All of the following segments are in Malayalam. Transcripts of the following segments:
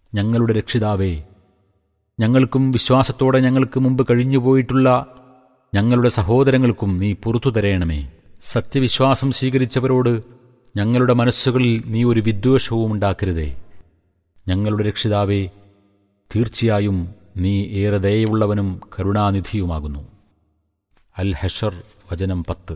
ഞങ്ങളുടെ രക്ഷിതാവേ ഞങ്ങൾക്കും വിശ്വാസത്തോടെ ഞങ്ങൾക്ക് മുമ്പ് കഴിഞ്ഞുപോയിട്ടുള്ള ഞങ്ങളുടെ സഹോദരങ്ങൾക്കും നീ പുറത്തു തരയണമേ സത്യവിശ്വാസം സ്വീകരിച്ചവരോട് ഞങ്ങളുടെ മനസ്സുകളിൽ നീ ഒരു വിദ്വേഷവും ഉണ്ടാക്കരുതേ ഞങ്ങളുടെ രക്ഷിതാവേ തീർച്ചയായും നീ ഏറെ ദയയുള്ളവനും കരുണാനിധിയുമാകുന്നു അൽ ഹഷർ വചനം പത്ത്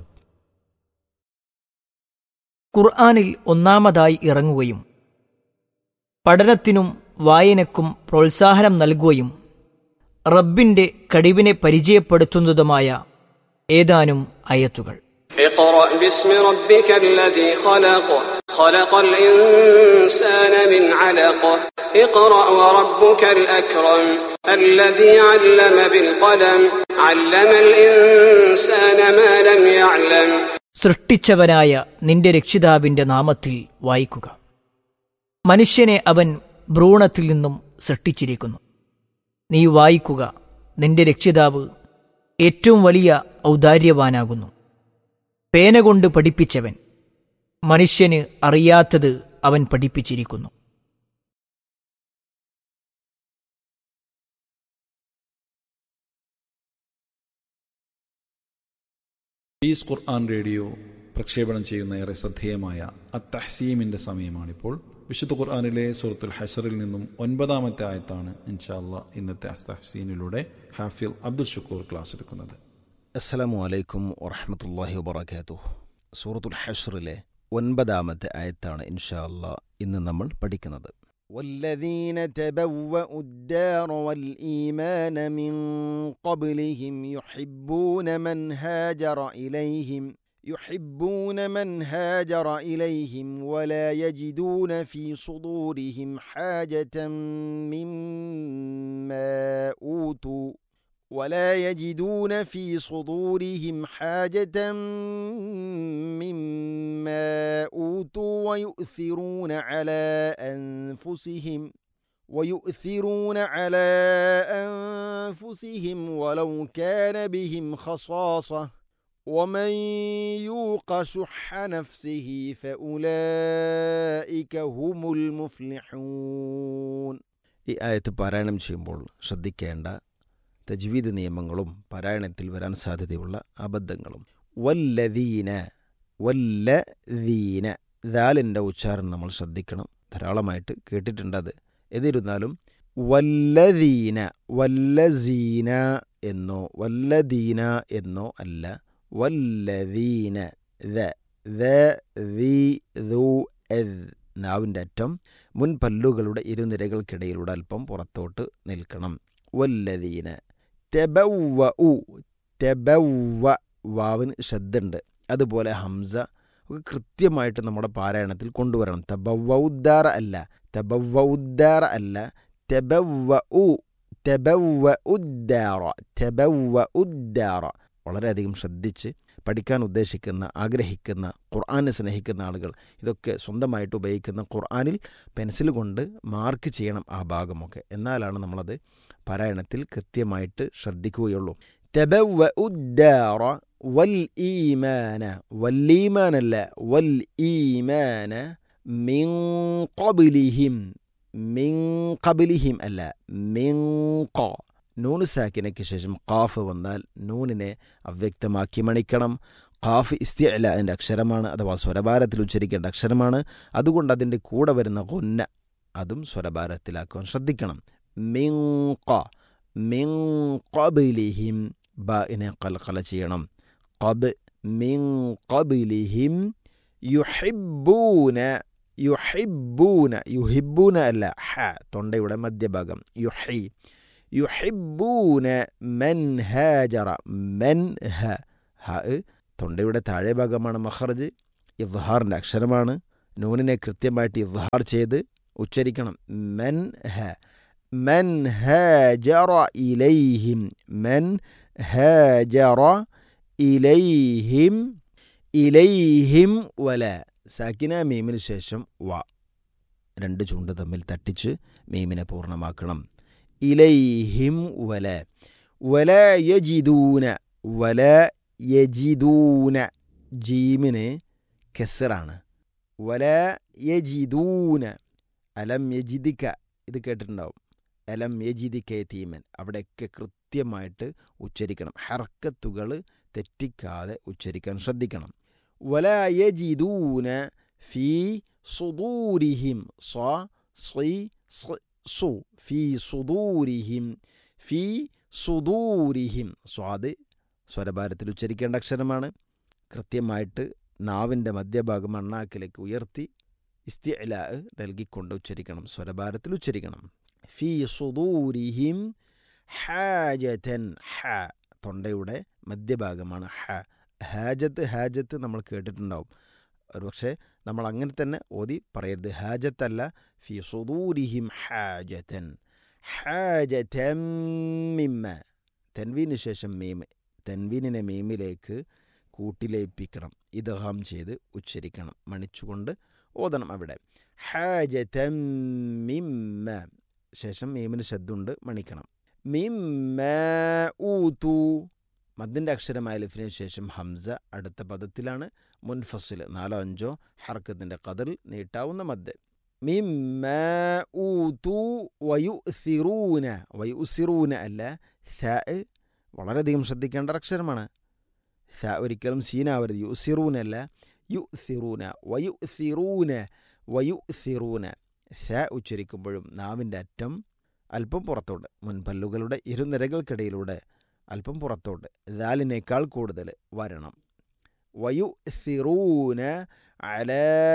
ഖുർആാനിൽ ഒന്നാമതായി ഇറങ്ങുകയും പഠനത്തിനും വായനക്കും പ്രോത്സാഹനം നൽകുകയും റബ്ബിന്റെ കഴിവിനെ പരിചയപ്പെടുത്തുന്നതുമായ ഏതാനും അയത്തുകൾ اقرأ باسم ربك الذي خلق خلق الإنسان من علق اقرأ وربك الأكرم الذي علم بالقلم علم الإنسان ما لم يعلم സൃഷ്ടിച്ചവനായ നിന്റെ രക്ഷിതാവിന്റെ നാമത്തിൽ വായിക്കുക മനുഷ്യനെ അവൻ ഭ്രൂണത്തിൽ നിന്നും സൃഷ്ടിച്ചിരിക്കുന്നു നീ വായിക്കുക നിന്റെ രക്ഷിതാവ് ഏറ്റവും വലിയ ഔദാര്യവാനാകുന്നു പേന കൊണ്ട് പഠിപ്പിച്ചവൻ മനുഷ്യന് അറിയാത്തത് അവൻ പഠിപ്പിച്ചിരിക്കുന്നു പീസ് ഖുർആൻ റേഡിയോ പ്രക്ഷേപണം ചെയ്യുന്ന ഏറെ ശ്രദ്ധേയമായ അത്തഹസീമിന്റെ സമയമാണിപ്പോൾ വിശുദ്ധ ഖുർആാനിലെ സൂറത്തുൽ ഹഷറിൽ നിന്നും ഒൻപതാമത്തെ ആയത്താണ് ഇൻഷാല്ല ഇന്നത്തെ അത്തഹസീനിലൂടെ ഹാഫിൽ അബ്ദുൽ ഷുക്കൂർ ക്ലാസ് എടുക്കുന്നത് അസ്സലാമു അലൈക്കും വറഹമത്തല്ലാഹി വബർക്കാത്തു സൂറത്തുൽ ഹഷറിലെ ഒൻപതാമത്തെ ആയത്താണ് ഇൻഷാ അല്ലാ ഇന്ന് നമ്മൾ പഠിക്കുന്നത് والذين تبوأوا الدار والإيمان من قبلهم يحبون من هاجر إليهم يحبون من هاجر إليهم ولا يجدون في صدورهم حاجة مما أوتوا ولا يجدون في صدورهم حاجة مما أوتوا ويؤثرون على أنفسهم ويؤثرون على أنفسهم ولو كان بهم خصاصة ومن يوق شح نفسه فأولئك هم المفلحون ഈ ആയത്ത് പാരായണം ചെയ്യുമ്പോൾ ശ്രദ്ധിക്കേണ്ട തജ്വീദ് നിയമങ്ങളും പാരായണത്തിൽ വരാൻ സാധ്യതയുള്ള അബദ്ധങ്ങളും വല്ലദീന വല്ലദീന ദാലിൻ്റെ ഉച്ചാരണം നമ്മൾ ശ്രദ്ധിക്കണം ധാരാളമായിട്ട് കേട്ടിട്ടുണ്ട് അത് എന്നിരുന്നാലും വല്ലദീന വല്ലസീന എന്നോ വല്ലദീന എന്നോ അല്ല വല്ലദീന ദ ദ ദീ ദൂ എദ് നാവിൻ്റെ അറ്റം മുൻ പല്ലുകളുടെ ഇരുനിരകൾക്കിടയിലൂടെ അല്പം പുറത്തോട്ട് നിൽക്കണം വല്ലദീന തെബവ ഉ തെബവ വാവിന് ശ്രദ്ധുണ്ട് അതുപോലെ ഹംസ ഒക്കെ കൃത്യമായിട്ട് നമ്മുടെ പാരായണത്തിൽ കൊണ്ടുവരണം തബവൗദ്ദാറ അല്ല തബവൗദ്ദാറ അല്ല തെബവ ഉ തെബവ ഉദ്ദാറ തെബവ ഉദ്ദാറ വളരെയധികം ശ്രദ്ധിച്ച് പഠിക്കാൻ ഉദ്ദേശിക്കുന്ന ആഗ്രഹിക്കുന്ന ഖുർആനെ സ്നേഹിക്കുന്ന ആളുകൾ ഇതൊക്കെ സ്വന്തമായിട്ട് ഉപയോഗിക്കുന്ന ഖുർആനിൽ പെൻസിൽ കൊണ്ട് മാർക്ക് ചെയ്യണം ആ ഭാഗമൊക്കെ എന്നാലാണ് നമ്മളത് പാരായണത്തിൽ കൃത്യമായിട്ട് ശ്രദ്ധിക്കുകയുള്ളൂ തെബവ ഉദ്ദാറ വൽ ഈമാന വല്ലീമാനല്ല വൽ ഈമാന മിൻ ഖബ്ലിഹിം മിൻ ഖബ്ലിഹിം അല്ല മിൻ ഖ നൂന് സാക്കിനയ്ക്ക് ശേഷം ഖാഫ് വന്നാൽ നൂനിനെ അവ്യക്തമാക്കി മണിക്കണം ഖാഫ് ഇസ്തിഅല അതിൻ്റെ അക്ഷരമാണ് അഥവാ സ്വരഭാരത്തിൽ ഉച്ചരിക്കേണ്ട അക്ഷരമാണ് അതുകൊണ്ട് അതിൻ്റെ കൂടെ വരുന്ന കൊന്ന അതും സ്വരഭാരത്തിലാക്കുവാൻ ശ്രദ്ധിക്കണം മിൻ ഖ മിൻ ഖബ്ലിഹിം ബാഇനെ ഖൽഖല ചെയ്യണം ഖബ് മിൻ ഖബ്ലിഹിം യുഹിബ്ബൂന യുഹിബ്ബൂന യുഹിബ്ബൂന അല്ല ഹ തൊണ്ടയുടെ മധ്യഭാഗം യുഹി യുഹിബ്ബൂന മൻ ഹാജറ മൻ ഹ ഹ തൊണ്ടയുടെ താഴെ ഭാഗമാണ് മഹർജ് ഇദ്ഹാറിൻ്റെ അക്ഷരമാണ് നൂനിനെ കൃത്യമായിട്ട് ഇദ്ഹാർ ചെയ്ത് ഉച്ചരിക്കണം മൻ ഹ മൻ ഹാജറ ഇലൈഹിം മൻ ഹാജറ ഇലൈഹിം ഇലൈഹിം വല സാക്കിന മീമിന് ശേഷം വ രണ്ട് ചുണ്ട് തമ്മിൽ തട്ടിച്ച് മീമിനെ പൂർണ്ണമാക്കണം ഇലൈഹിം വല വല യജിദൂന വല യജിദൂന ജീമിന് കെസറാണ് വല യജിദൂന അലം യജിദിക്ക ഇത് കേട്ടിട്ടുണ്ടാവും എലം യജിദി കെ തീമൻ അവിടെയൊക്കെ കൃത്യമായിട്ട് ഉച്ചരിക്കണം ഹർക്കത്തുകൾ തെറ്റിക്കാതെ ഉച്ചരിക്കാൻ ശ്രദ്ധിക്കണം വല യജിദൂന ഫീ സുദൂരിഹിം സ്വ സ്വി സ്വ- സു ഫീ സുദൂരിഹിം ഫീ സുദൂരിഹിം സ്വാദ് സ്വരഭാരത്തിൽ ഉച്ചരിക്കേണ്ട അക്ഷരമാണ് കൃത്യമായിട്ട് നാവിൻ്റെ മധ്യഭാഗം അണ്ണാക്കിലേക്ക് ഉയർത്തി ഇസ്തിഅല നൽകിക്കൊണ്ട് ഉച്ചരിക്കണം സ്വരഭാരത്തിൽ ഉച്ചരിക്കണം ഫീ സുദൂരിഹിം ഹാജതൻ ഹ തൊണ്ടയുടെ മധ്യഭാഗമാണ് ഹ ഹാജത്ത് ഹാജത്ത് നമ്മൾ കേട്ടിട്ടുണ്ടാവും ഒരുപക്ഷെ നമ്മൾ അങ്ങനെ തന്നെ ഓതി പറയരുത് ഹാജത്തല്ല ഫി സുദൂരിഹിം ഹാജതൻ ഹാജതൻ മിമ്മ തെൻവീന് ശേഷം മീം തെൻവീനിനെ മീമിലേക്ക് കൂട്ടിലേപ്പിക്കണം ഇദ്ഹാം ചെയ്ത് ഉച്ചരിക്കണം മണിച്ചുകൊണ്ട് ഓതണം അവിടെ ഹാജതൻ മിമ്മ ശേഷം മീമിന് ശബ്ദമുണ്ട് മണിക്കണം മിമ്മ ഊതു മദ്ദിൻ്റെ അക്ഷരമായ ലിഫിന് ശേഷം ഹംസ അടുത്ത പദത്തിലാണ് മുൻഫസിൽ നാലോ അഞ്ചോ ഹർക്കത്തിൻ്റെ കതിൽ നീട്ടാവുന്ന മദ് മിമ്മ ഊതു വയുസിറൂന വയുസിറൂന അല്ല ഥ വളരെയധികം ശ്രദ്ധിക്കേണ്ട ഒരു അക്ഷരമാണ് ഥ ഒരിക്കലും സീനാവരുത് യുസിറൂന അല്ല യുസിറൂന വയുസിറൂന വയുസിറൂന ഥ ഉച്ചരിക്കുമ്പോഴും നാവിൻ്റെ അറ്റം അല്പം പുറത്തോട്ട് മുൻപല്ലുകളുടെ ഇരുനിരകൾക്കിടയിലൂടെ അല്പം പുറത്തോട്ട് ദാലിനേക്കാൾ കൂടുതൽ വരണം വയുസിറൂന അല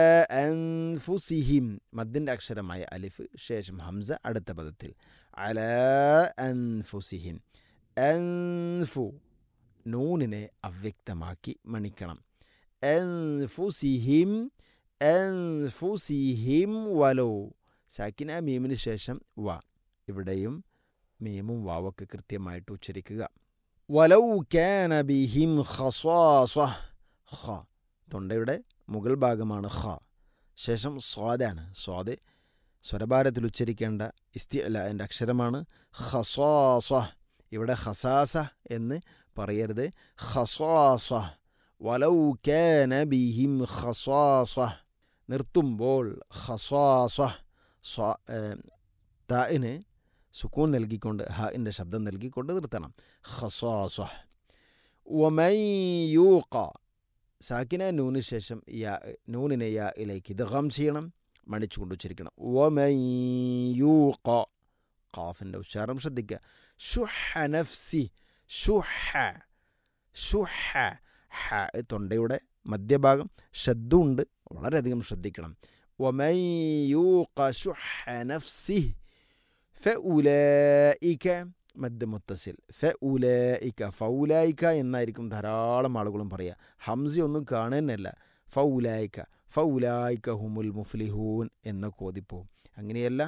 അൻഫുസിഹിം മദ്ദിൻ്റെ അക്ഷരമായ അലിഫ് ശേഷം ഹംസ അടുത്ത പദത്തിൽ അല അൻഫുസിഹിം അൻഫു നൂനിനെ അവ്യക്തമാക്കി മണിക്കണം അൻഫുസിഹിം അൻഫുസിഹിം വലോ സാക്കിന മീമിന് ശേഷം വ ഇവിടെയും മീമും വാവൊക്കെ കൃത്യമായിട്ട് ഉച്ചരിക്കുക വലൗ കാന ബിഹിം ഖസാസ ഖ തൊണ്ടയുടെ മുകൾ ഭാഗമാണ് ഖ ശേഷം സ്വാദാണ് സ്വാദ് സ്വരഭാരത്തിൽ ഉച്ചരിക്കേണ്ട ഇസ്തിഅല എൻ്റെ അക്ഷരമാണ് ഖസാസ ഇവിടെ ഖസാസ എന്ന് പറയരുത് ഖസാസ വലൗ കാന ബിഹിം ഖസാസ നിർത്തുമ്പോൾ ഖസാസ സ്വാ താഇന് സുക്കൂൺ നൽകിക്കൊണ്ട് ഹാഇൻ്റെ ശബ്ദം നൽകിക്കൊണ്ട് നിർത്തണം ഖസാസ വമൻ യൂഖ സാക്കിന നൂന് ശേഷം യാ നൂനിനെ യാ ഇലേക്ക് ഇദ്ഗാം ചെയ്യണം മണിച്ചുകൊണ്ട് ഉച്ചരിക്കണം വമൻ യൂഖ ഖാഫിൻ്റെ ഉച്ചാരണം ശ്രദ്ധിക്കുക ഷുഹ നഫ്സി ഷുഹ ഷുഹ ഹ തൊണ്ടയുടെ മധ്യഭാഗം ശബ്ദമുണ്ട് വളരെയധികം ശ്രദ്ധിക്കണം വമൻ യൂഖ ഷുഹ നഫ്സി ഫഉലൈക മദ് മുത്തസിൽ ഫഉലൈക ഫൗലായിക്ക എന്നായിരിക്കും ധാരാളം ആളുകളും പറയുക ഹംസ ഒന്നും കാണുന്നല്ല ഫൗലായിക്ക ഫൗലായിക്ക ഹുമുൽ മുഫ്ലിഹൂൻ എന്ന കോതിപ്പോവും അങ്ങനെയല്ല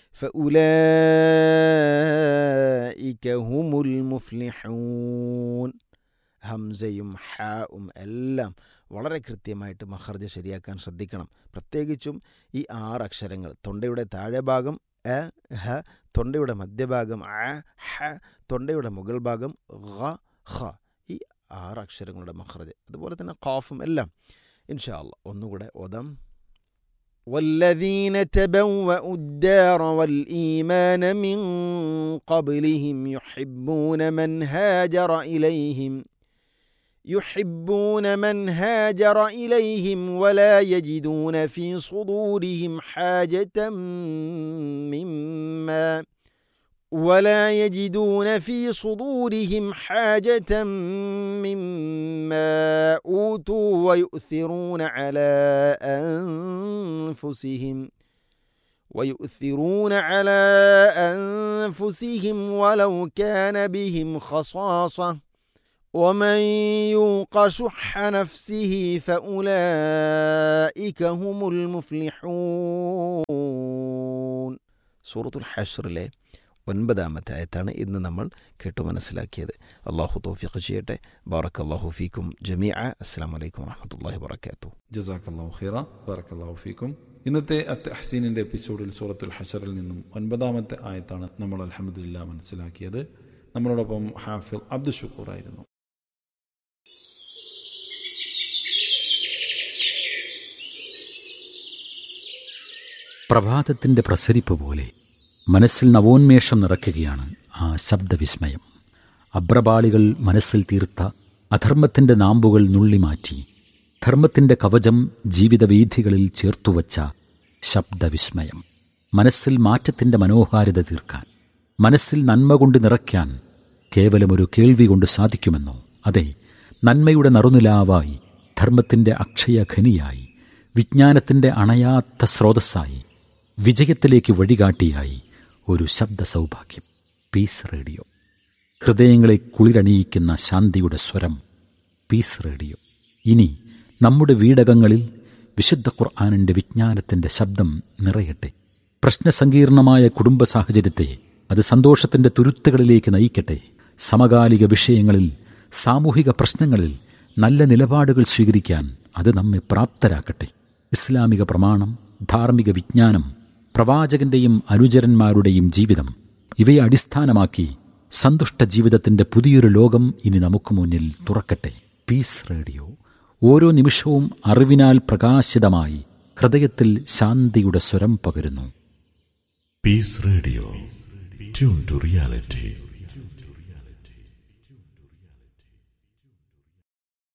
ഫഉലൈക ഹുമുൽ മുഫ്ലിഹൂൻ ഹംസയും ഹാവും എല്ലാം വളരെ കൃത്യമായിട്ട് മഹർജ ശരിയാക്കാൻ ശ്രദ്ധിക്കണം പ്രത്യേകിച്ചും ഈ ആറ് അക്ഷരങ്ങൾ തൊണ്ടയുടെ താഴെ ഭാഗം എ ഹ തൊണ്ടയുടെ മധ്യഭാഗം അ ഹ തൊണ്ടയുടെ മുകൾ ഭാഗം ഖ ഖ ഈ ആറ് അക്ഷരങ്ങളുടെ മഹ്റജ് അതുപോലെ തന്നെ ഖാഫും എല്ലാം ഇൻഷാ അല്ലാ ഒന്നുകൂടെ ഓതാം والذين تبوأوا الدار والإيمان من قبلهم يحبون من هاجر إليهم يحبون من هاجر إليهم ولا يجدون في صدورهم حاجة مما ولا يجدون في صدورهم حاجة مما أوتوا ويؤثرون على أنفسهم ويؤثرون على أنفسهم ولو كان بهم خصاصة ومن يوق شح نفسه فأولئك هم المفلحون سورة الحشر له ഒൻപതാമത്തെ ആയത്താണ് ഇന്ന് നമ്മൾ കേട്ടു മനസ്സിലാക്കിയത് അള്ളാഹു തോഫിഖ് ചെയ്യട്ടെ ബാറക് അള്ളാഹു ഫീക്കും ജമിയ അസ്സാം വലൈക്കും വാഹമത്തല്ലാഹി വാബർക്കാത്തു ജസാഖല്ലാഹു ഖീറ ബറക്കല്ലാഹു ഫീക്കും ഇന്നത്തെ അത്ത് ഹസീനിന്റെ എപ്പിസോഡിൽ സൂറത്തുൽ ഹഷറിൽ നിന്നും ഒൻപതാമത്തെ ആയത്താണ് നമ്മൾ അലഹമുല്ല മനസ്സിലാക്കിയത് നമ്മളോടൊപ്പം ഹാഫിൽ അബ്ദുൽ ഷുക്കൂർ ആയിരുന്നു പ്രഭാതത്തിൻ്റെ പ്രസരിപ്പ് പോലെ മനസ്സിൽ നവോന്മേഷം നിറയ്ക്കുകയാണ് ആ ശബ്ദവിസ്മയം അബ്രപാളികൾ മനസ്സിൽ തീർത്ത അധർമ്മത്തിന്റെ നാമ്പുകൾ നുള്ളിമാറ്റി ധർമ്മത്തിന്റെ കവചം ജീവിതവീഥികളിൽ ചേർത്തുവച്ച ശബ്ദവിസ്മയം മനസ്സിൽ മാറ്റത്തിന്റെ മനോഹാരിത തീർക്കാൻ മനസ്സിൽ നന്മ കൊണ്ട് നിറയ്ക്കാൻ കേവലമൊരു കേൾവി കൊണ്ട് സാധിക്കുമെന്നോ അതെ നന്മയുടെ നറുനിലാവായി ധർമ്മത്തിന്റെ അക്ഷയഖനിയായി വിജ്ഞാനത്തിന്റെ അണയാത്ത സ്രോതസ്സായി വിജയത്തിലേക്ക് വഴികാട്ടിയായി ഒരു ശബ്ദ സൗഭാഗ്യം പീസ് റേഡിയോ ഹൃദയങ്ങളെ കുളിരണിയിക്കുന്ന ശാന്തിയുടെ സ്വരം പീസ് റേഡിയോ ഇനി നമ്മുടെ വീടകങ്ങളിൽ വിശുദ്ധ ഖുർആാനിൻ്റെ വിജ്ഞാനത്തിൻ്റെ ശബ്ദം നിറയട്ടെ പ്രശ്നസങ്കീർണമായ കുടുംബ സാഹചര്യത്തെ അത് സന്തോഷത്തിൻ്റെ തുരുത്തുകളിലേക്ക് നയിക്കട്ടെ സമകാലിക വിഷയങ്ങളിൽ സാമൂഹിക പ്രശ്നങ്ങളിൽ നല്ല നിലപാടുകൾ സ്വീകരിക്കാൻ അത് നമ്മെ പ്രാപ്തരാക്കട്ടെ ഇസ്ലാമിക പ്രമാണം ധാർമ്മിക വിജ്ഞാനം പ്രവാചകന്റെയും അനുചരന്മാരുടെയും ജീവിതം ഇവയെ അടിസ്ഥാനമാക്കി സന്തുഷ്ട ജീവിതത്തിന്റെ പുതിയൊരു ലോകം ഇനി നമുക്ക് മുന്നിൽ തുറക്കട്ടെ പീസ് റേഡിയോ ഓരോ നിമിഷവും അറിവിനാൽ പ്രകാശിതമായി ഹൃദയത്തിൽ ശാന്തിയുടെ സ്വരം പകരുന്നു Peace Radio. Tune to reality.